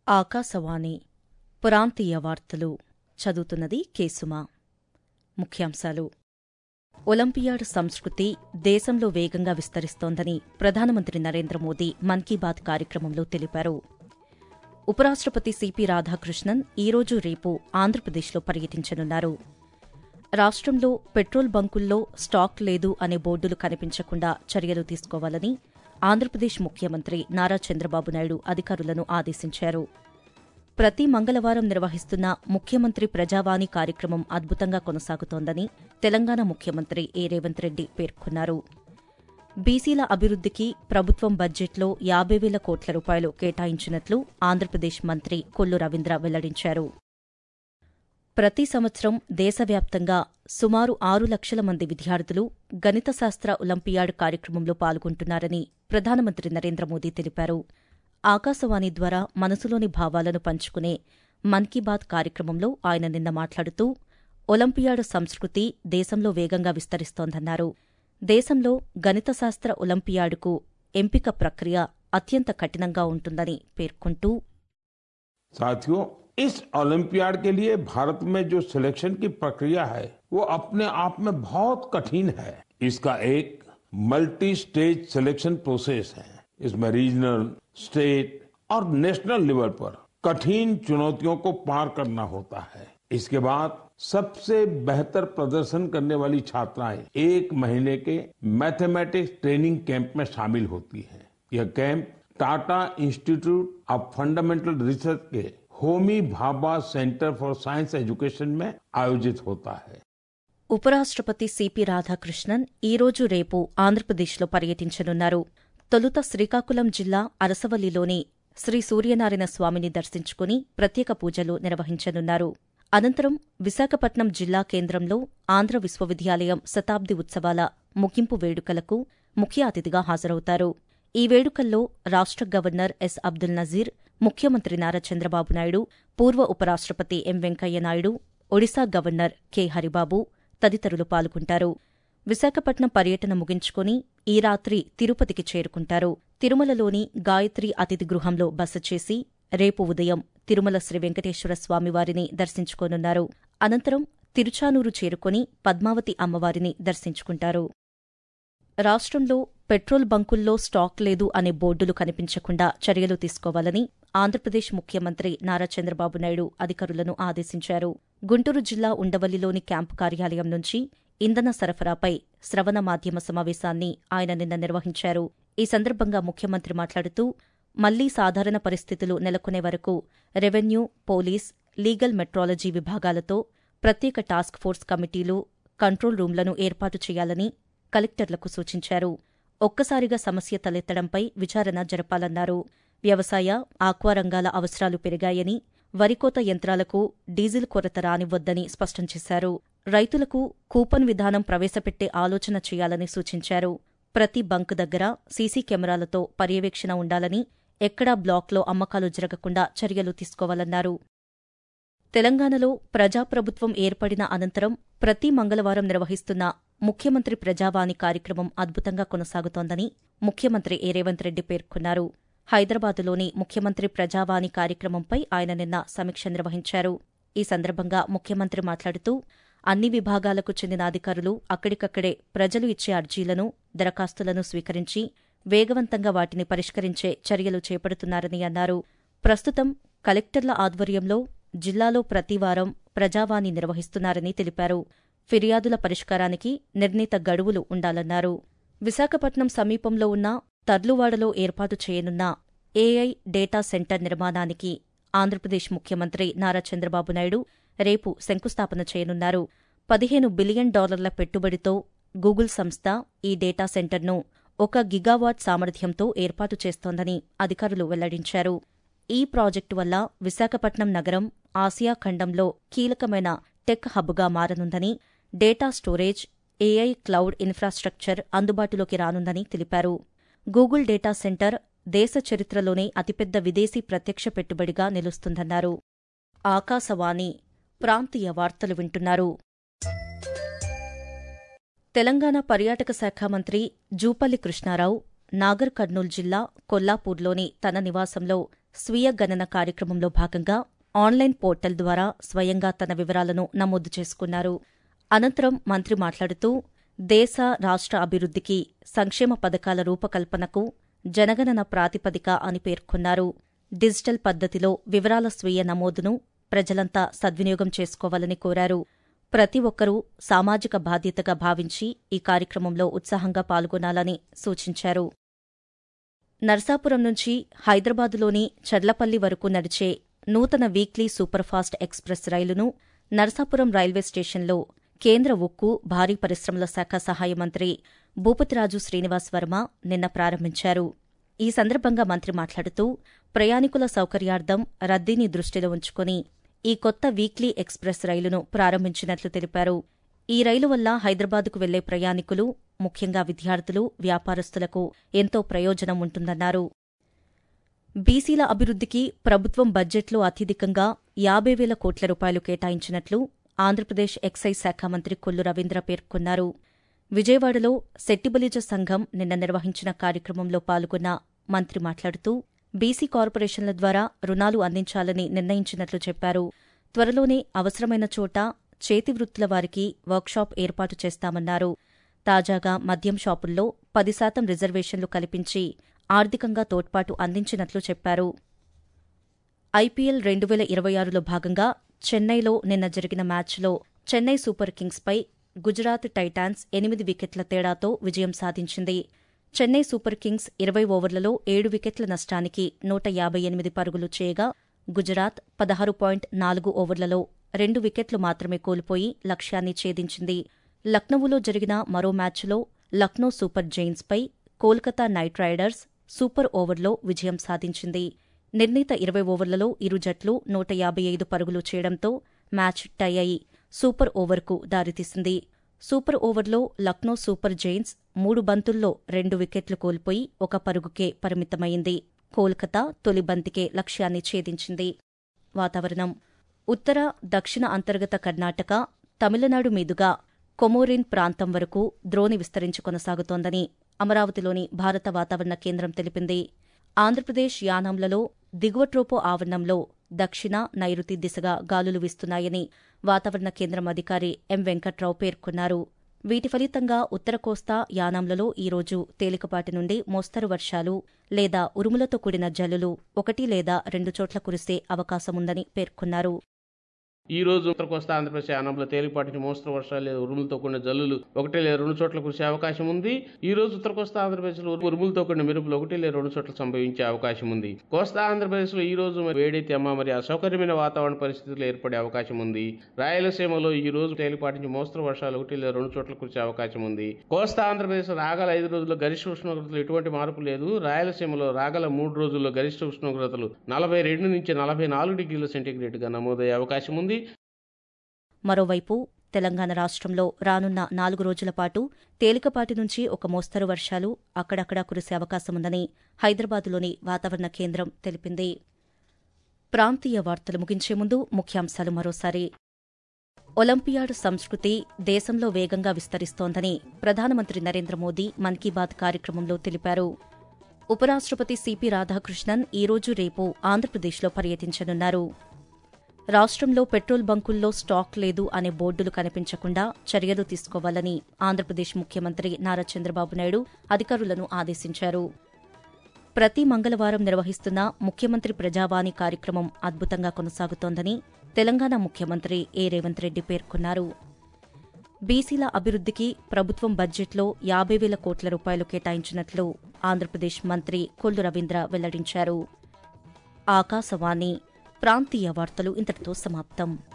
ఆకాశవాణి ప్రాంతీయ వార్తలు చదువుతున్నది కేసుమా ముఖ్యాంశాలు ఒలింపియాడ్ సంస్కృతి దేశంలో వేగంగా విస్తరిస్తోందని ప్రధానమంత్రి నరేంద్ర మోదీ మన్ కీ బాత్ కార్యక్రమంలో తెలిపారు ఉపరాష్టపతి సిపి రాధాకృష్ణన్ ఈరోజు రేపు ఆంధ్రప్రదేశ్లో పర్యటించనున్నారు రాష్ట్రంలో పెట్రోల్ బంకుల్లో స్టాక్ లేదు అనే బోర్డులు కనిపించకుండా చర్యలు తీసుకోవాలని ఆంధ్రప్రదేశ్ ముఖ్యమంత్రి నారా చంద్రబాబు నాయుడు అధికారులను ఆదేశించారు ప్రతి మంగళవారం నిర్వహిస్తున్న ముఖ్యమంత్రి ప్రజావాణి కార్యక్రమం అద్భుతంగా కొనసాగుతోందని తెలంగాణ ముఖ్యమంత్రి ఏ రేవంత్ రెడ్డి పేర్కొన్నారు బీసీల అభివృద్దికి ప్రభుత్వం బడ్జెట్లో యాబై వేల కోట్ల రూపాయలు కేటాయించినట్లు ఆంధ్రప్రదేశ్ మంత్రి కొల్లు రవీంద్ర వెల్లడించారు ప్రతి సంవత్సరం దేశవ్యాప్తంగా సుమారు ఆరు లక్షల మంది విద్యార్థులు గణిత శాస్త్ర ఒలింపియాడ్ కార్యక్రమంలో పాల్గొంటున్నారని ప్రధానమంత్రి నరేంద్ర మోదీ తెలిపారు ఆకాశవాణి ద్వారా మనసులోని భావాలను పంచుకునే మన్ కీ బాత్ కార్యక్రమంలో ఆయన నిన్న మాట్లాడుతూ ఒలింపియాడ్ సంస్కృతి దేశంలో వేగంగా విస్తరిస్తోందన్నారు దేశంలో గణిత శాస్త్ర ఒలింపియాడ్కు ఎంపిక ప్రక్రియ అత్యంత కఠినంగా ఉంటుందని పేర్కొంటూ साथियों इस ओलंपियाड के लिए भारत में जो सिलेक्शन की प्रक्रिया है वो अपने आप में बहुत कठिन है इसका एक मल्टी स्टेज सिलेक्शन प्रोसेस है इसमें रीजनल स्टेट और नेशनल लेवल पर कठिन चुनौतियों को पार करना होता है इसके बाद सबसे बेहतर प्रदर्शन करने वाली छात्राएं एक महीने के मैथमेटिक्स ट्रेनिंग कैंप में शामिल होती हैं यह camp Tata institute of fundamental research के Homi Bhabha centre for science education में आयोजित होता है ఉపరాష్టపతి సిపి రాధాకృష్ణన్ ఈరోజు రేపు ఆంధ్రప్రదేశ్లో పర్యటించనున్నారు తొలుత శ్రీకాకుళం జిల్లా అరసవల్లిలోని శ్రీ సూర్యనారాయణ స్వామిని దర్శించుకుని ప్రత్యేక పూజలు నిర్వహించనున్నారు అనంతరం విశాఖపట్నం జిల్లా కేంద్రంలో ఆంధ్ర విశ్వవిద్యాలయం శతాబ్ది ఉత్సవాల ముగింపు వేడుకలకు ముఖ్య అతిథిగా హాజరవుతారు ఈ వేడుకల్లో రాష్ట్ర గవర్నర్ ఎస్ అబ్దుల్ నజీర్ ముఖ్యమంత్రి నారా చంద్రబాబు నాయుడు పూర్వ ఉపరాష్టపతి M Venkaiah Naidu Odisha governor K Haribabu తదితరులు పాల్గొంటారు విశాఖపట్నం పర్యటన ముగించుకుని ఈ రాత్రి తిరుపతికి చేరుకుంటారు తిరుమలలోని గాయత్రి అతిథి గృహంలో బస చేసి రేపు ఉదయం తిరుమల శ్రీ వెంకటేశ్వర స్వామివారిని దర్శించుకోనున్నారు అనంతరం తిరుచానూరు చేరుకుని పద్మావతి అమ్మవారిని దర్శించుకుంటారు రాష్ట్రంలో పెట్రోల్ బంకుల్లో స్టాక్ లేదు అనే బోర్డులు కనిపించకుండా చర్యలు తీసుకోవాలని ఆంధ్రప్రదేశ్ ముఖ్యమంత్రి నారా చంద్రబాబు నాయుడు అధికారులను ఆదేశించారు గుంటూరు జిల్లా ఉండవల్లిలోని క్యాంపు కార్యాలయం నుంచి ఇంధన సరఫరాపై శ్రవణ మాధ్యమ సమావేశాన్ని ఆయన నిన్న నిర్వహించారు ఈ సందర్భంగా ముఖ్యమంత్రి మాట్లాడుతూ మళ్లీ సాధారణ పరిస్థితులు నెలకొనే వరకు రెవెన్యూ పోలీస్ లీగల్ మెట్రాలజీ విభాగాలతో ప్రత్యేక టాస్క్ ఫోర్స్ కమిటీలు కంట్రోల్ రూంలను ఏర్పాటు చేయాలని కలెక్టర్లకు సూచించారు ఒక్కసారిగా సమస్య తలెత్తడంపై విచారణ జరపాలన్నారు వ్యవసాయ ఆక్వా రంగాల అవసరాలు పెరిగాయని వరికోత యంత్రాలకు డీజిల్ కొరత రానివ్వొద్దని స్పష్టం చేశారు రైతులకు కూపన్ విధానం ప్రవేశపెట్టే ఆలోచన చేయాలని సూచించారు ప్రతి బంక్ దగ్గర సీసీ కెమెరాలతో పర్యవేక్షణ ఉండాలని ఎక్కడా బ్లాక్లో అమ్మకాలు జరగకుండా చర్యలు తీసుకోవాలన్నారు తెలంగాణలో ప్రజాప్రభుత్వం ఏర్పడిన అనంతరం ప్రతి మంగళవారం నిర్వహిస్తున్న ముఖ్యమంత్రి ప్రజావాణి కార్యక్రమం అద్భుతంగా కొనసాగుతోందని ముఖ్యమంత్రి ఏ రేవంత్ రెడ్డి పేర్కొన్నారు హైదరాబాదులోని ముఖ్యమంత్రి ప్రజావాణి కార్యక్రమంపై ఆయన నిన్న సమీక్ష నిర్వహించారు ఈ సందర్భంగా ముఖ్యమంత్రి మాట్లాడుతూ అన్ని విభాగాలకు చెందిన అధికారులు అక్కడికక్కడే ప్రజలు ఇచ్చే అర్జీలను దరఖాస్తులను స్వీకరించి వేగవంతంగా వాటిని పరిష్కరించే చర్యలు చేపడుతున్నారని అన్నారు ప్రస్తుతం కలెక్టర్ల ఆధ్వర్యంలో జిల్లాలో ప్రతివారం ప్రజావాణి నిర్వహిస్తున్నారని తెలిపారు ఫిర్యాదుల పరిష్కారానికి నిర్ణీత గడువులు ఉండాలన్నారు విశాఖపట్నం సమీపంలో ఉన్న తర్లువాడలో ఏర్పాటు చేయనున్న ఏఐ డేటా సెంటర్ నిర్మాణానికి ఆంధ్రప్రదేశ్ ముఖ్యమంత్రి నారా చంద్రబాబు నాయుడు రేపు శంకుస్థాపన చేయనున్నారు పదిహేను బిలియన్ డాలర్ల పెట్టుబడితో గూగుల్ సంస్థ ఈ డేటా సెంటర్ను ఒక గిగావాట్ సామర్థ్యంతో ఏర్పాటు చేస్తోందని అధికారులు వెల్లడించారు ఈ ప్రాజెక్టు వల్ల విశాఖపట్నం నగరం ఆసియా ఖండంలో కీలకమైన టెక్ హబ్గా మారనుందని data storage AI cloud infrastructure అందుబాటులోకి రానుందని తెలిపారు గూగుల్ డేటా సెంటర్ దేశ చరిత్రలోనే అతిపెద్ద విదేశీ ప్రత్యక్ష పెట్టుబడిగా నిలుస్తుందన్నారు ఆకాశవాణి ప్రాంతీయ వార్తలు వింటున్నారు తెలంగాణ పర్యాటక శాఖ మంత్రి జూపల్లి కృష్ణారావు నాగర్ కర్నూల్ జిల్లా కొల్లాపూర్లోని తన నివాసంలో స్వీయ గణన కార్యక్రమంలో భాగంగా ఆన్లైన్ పోర్టల్ ద్వారా స్వయంగా తన వివరాలను నమోదు చేసుకున్నారు అనంతరం మంత్రి మాట్లాడుతూ దేశ రాష్ట్ర అభివృద్ధికి సంక్షేమ పథకాల రూపకల్పనకు జనగణన ప్రాతిపదిక అని పేర్కొన్నారు డిజిటల్ పద్ధతిలో వివరాల స్వీయ నమోదును ప్రజలంతా సద్వినియోగం చేసుకోవాలని కోరారు ప్రతి ఒక్కరూ సామాజిక బాధ్యతగా భావించి ఈ కార్యక్రమంలో ఉత్సాహంగా పాల్గొనాలని సూచించారు నర్సాపురం నుంచి హైదరాబాదులోని చర్లపల్లి వరకు నడిచే నూతన వీక్లీ సూపర్ఫాస్ట్ ఎక్స్ప్రెస్ రైలును నర్సాపురం రైల్వే స్టేషన్లో కేంద్ర ఉక్కు భారీ పరిశ్రమల శాఖ సహాయ మంత్రి భూపతిరాజు శ్రీనివాస్ వర్మ నిన్న ప్రారంభించారు ఈ సందర్భంగా మంత్రి మాట్లాడుతూ ప్రయాణికుల సౌకర్యార్థం రద్దీని దృష్టిలో ఉంచుకుని ఈ కొత్త వీక్లీ ఎక్స్ప్రెస్ రైలును ప్రారంభించినట్లు తెలిపారు ఈ రైలు వల్ల హైదరాబాద్కు వెళ్లే ప్రయాణికులు ముఖ్యంగా విద్యార్థులు వ్యాపారస్తులకు ఎంతో ప్రయోజనం ఉంటుందన్నారు బీసీల అభివృద్ధికి ప్రభుత్వం బడ్జెట్లో అత్యధికంగా యాభై వేల కోట్ల రూపాయలు కేటాయించినట్లు ఆంధ్రప్రదేశ్ ఎక్సైజ్ శాఖ మంత్రి కొల్లు రవీంద్ర పేర్కొన్నారు విజయవాడలో శెట్టిబలిజ సంఘం నిన్న నిర్వహించిన కార్యక్రమంలో పాల్గొన్న మంత్రి మాట్లాడుతూ బీసీ కార్పొరేషన్ల ద్వారా రుణాలు అందించాలని నిర్ణయించినట్లు చెప్పారు త్వరలోనే అవసరమైన చోట చేతి వృత్తుల వారికి వర్క్షాప్ ఏర్పాటు చేస్తామన్నారు తాజాగా మద్యం షాపుల్లో పది శాతం రిజర్వేషన్లు కల్పించి ఆర్థికంగా తోడ్పాటు అందించినట్లు చెప్పారు ఐపీఎల్ రెండు వేల ఇరవై ఆరులో భాగంగా చెన్నైలో నిన్న జరిగిన మ్యాచ్లో చెన్నై సూపర్ కింగ్స్పై గుజరాత్ టైటాన్స్ ఎనిమిది వికెట్ల తేడాతో విజయం సాధించింది చెన్నై సూపర్ కింగ్స్ ఇరవై ఓవర్లలో ఏడు వికెట్ల నష్టానికి నూట యాభై ఎనిమిది పరుగులు చేయగా గుజరాత్ పదహారు పాయింట్ నాలుగు ఓవర్లలో రెండు వికెట్లు మాత్రమే కోల్పోయి లక్ష్యాన్ని ఛేదించింది లక్నవూలో జరిగిన మరో మ్యాచ్లో లక్నో సూపర్ జైన్స్పై కోల్కతా నైట్ రైడర్స్ సూపర్ ఓవర్లో విజయం సాధించింది నిర్ణీత ఇరవై ఓవర్లలో ఇరు జట్లు నూట యాభై ఐదు పరుగులు చేయడంతో మ్యాచ్ టై అయి సూపర్ ఓవర్కు దారితీసింది సూపర్ ఓవర్లో లక్నో సూపర్ జైన్స్ మూడు బంతుల్లో రెండు వికెట్లు కోల్పోయి ఒక పరుగుకే పరిమితమైంది కోల్కతా తొలి బంతికే లక్ష్యాన్ని ఛేదించింది వాతావరణం ఉత్తర దక్షిణ అంతర్గత కర్ణాటక తమిళనాడు మీదుగా కొమోరిన్ ప్రాంతం వరకు ద్రోణి విస్తరించి కొనసాగుతోందని అమరావతిలోని భారత వాతావరణ కేంద్రం తెలిపింది ఆంధ్రప్రదేశ్ యానాంలలో దిగువ ట్రోపో ఆవరణంలో దక్షిణ నైరుతి దిశగా గాలులు వీస్తున్నాయని వాతావరణ కేంద్రం అధికారి ఎం వెంకట్రావు పేర్కొన్నారు వీటి ఫలితంగా ఉత్తర కోస్తా యానాంలలో ఈరోజు తేలికపాటి నుండి మోస్తరు వర్షాలు లేదా ఉరుములతో కూడిన జల్లులు ఒకటి లేదా రెండు చోట్ల కురిసే అవకాశముందని పేర్కొన్నారు ఈ రోజు ఉత్తర కోస్తా ఆంధ్రప్రదేశ్ యానంలో తేలిపాటి నుంచి మోస్తరు వర్షాలు లేదా ఉరుములతో కూడిన జల్లులు ఒకటి లేదా రెండు చోట్ల కురిసే అవకాశం ఉంది ఈ రోజు ఉత్తర కోస్తా ఆంధ్రప్రదేశ్ లో ఉరుములతో కూడిన మెరుపులు ఒకటి లేదా రెండు చోట్ల సంభవించే అవకాశం ఉంది కోస్తా ఆంధ్రప్రదేశ్ లో ఈ రోజు వేడి తెమ్మ మరియు అసౌకర్యమైన వాతావరణ పరిస్థితులు ఏర్పడే అవకాశం ఉంది రాయలసీమలో ఈ రోజు తేలిపాటి నుంచి మోస్తరు వర్షాలు ఒకటి లేదా రెండు చోట్ల కురిసే అవకాశం ఉంది కోస్తా ఆంధ్రప్రదేశ్ రాగల ఐదు రోజుల్లో గరిష్ట ఉష్ణోగ్రతలు ఎటువంటి మార్పు లేదు రాయలసీమలో రాగల మూడు రోజుల్లో గరిష్ట ఉష్ణోగ్రతలు నలభై రెండు నుంచి నలభై నాలుగు డిగ్రీల సెంటీగ్రేడ్ గా నమోదయ్యే అవకాశం ఉంది మరోవైపు తెలంగాణ రాష్ట్రంలో రానున్న నాలుగు రోజుల పాటు తేలికపాటి నుంచి ఒక మోస్తరు వర్షాలు అక్కడక్కడా కురిసే అవకాశముందని హైదరాబాదులోని వాతావరణ కేంద్రం తెలిపింది ప్రాంతీయ వార్తలు ముగించే ముందు ముఖ్యాంశాలు మరోసారి ఒలింపియాడ్ సంస్కృతి దేశంలో వేగంగా విస్తరిస్తోందని ప్రధానమంత్రి నరేంద్ర మోదీ మన్ కీ బాత్ కార్యక్రమంలో తెలిపారు ఉపరాష్ట్రపతి సిపి రాధాకృష్ణన్ ఈరోజు రేపు ఆంధ్రప్రదేశ్లో పర్యటించనున్నారు రాష్ట్రంలో పెట్రోల్ బంకుల్లో స్టాక్ లేదు అనే బోర్డులు కనిపించకుండా చర్యలు తీసుకోవాలని ఆంధ్రప్రదేశ్ ముఖ్యమంత్రి నారా చంద్రబాబు నాయుడు అధికారులను ఆదేశించారు ప్రతి మంగళవారం నిర్వహిస్తున్న ముఖ్యమంత్రి ప్రజావాణి కార్యక్రమం అద్భుతంగా కొనసాగుతోందని తెలంగాణ ముఖ్యమంత్రి ఏ రేవంత్ రెడ్డి పేర్కొన్నారు బీసీల అభివృద్ధికి ప్రభుత్వం బడ్జెట్లో యాభై వేల కోట్ల రూపాయలు కేటాయించినట్లు ఆంధ్రప్రదేశ్ మంత్రి కొల్లు రవీంద్ర వెల్లడించారు ఆకాశవాణి ప్రాంతీయ వార్తలు ఇంతటితో సమాప్తం